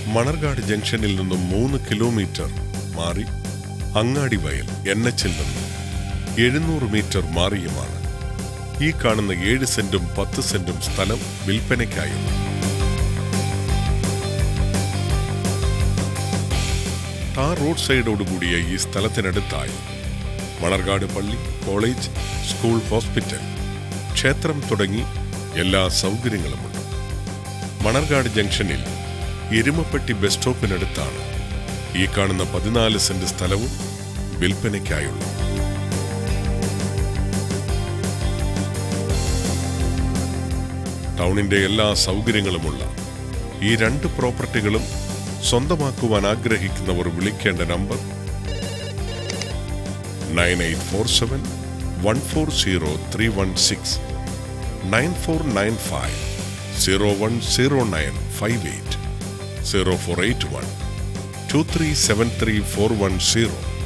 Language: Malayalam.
മണർകാട് ജംഗ്ഷനിൽ നിന്നും മൂന്ന് കിലോമീറ്റർ മാറി അങ്ങാടി വയൽ എൻ എച്ചിൽ നിന്നും എഴുന്നൂറ് മീറ്റർ മാറിയുമാണ് ഈ കാണുന്ന ഏഴ് സെന്റും പത്ത് സെന്റും സ്ഥലം വിൽപ്പനയ്ക്കായുള്ളത് ടാർ റോഡ് സൈഡോടുകൂടിയ ഈ സ്ഥലത്തിനടുത്തായി മണർകാട് പള്ളി കോളേജ് സ്കൂൾ ഹോസ്പിറ്റൽ ക്ഷേത്രം തുടങ്ങി എല്ലാ സൗകര്യങ്ങളുമുണ്ട് മണർകാട് ജംഗ്ഷനിൽ എരുമപ്പെട്ടി ബസ് സ്റ്റോപ്പിനടുത്താണ് ഈ കാണുന്ന പതിനാല് സെന്റ് സ്ഥലവും വിൽപ്പനയ്ക്കായുള്ളത് ടൗണിന്റെ എല്ലാ സൗകര്യങ്ങളുമുള്ള ഈ രണ്ട് പ്രോപ്പർട്ടികളും സ്വന്തമാക്കുവാൻ ആഗ്രഹിക്കുന്നവർ വിളിക്കേണ്ട number nine eight four seven one four zero three one six nine four nine five zero one zero nine five eight zero four eight one two three seven three four one zero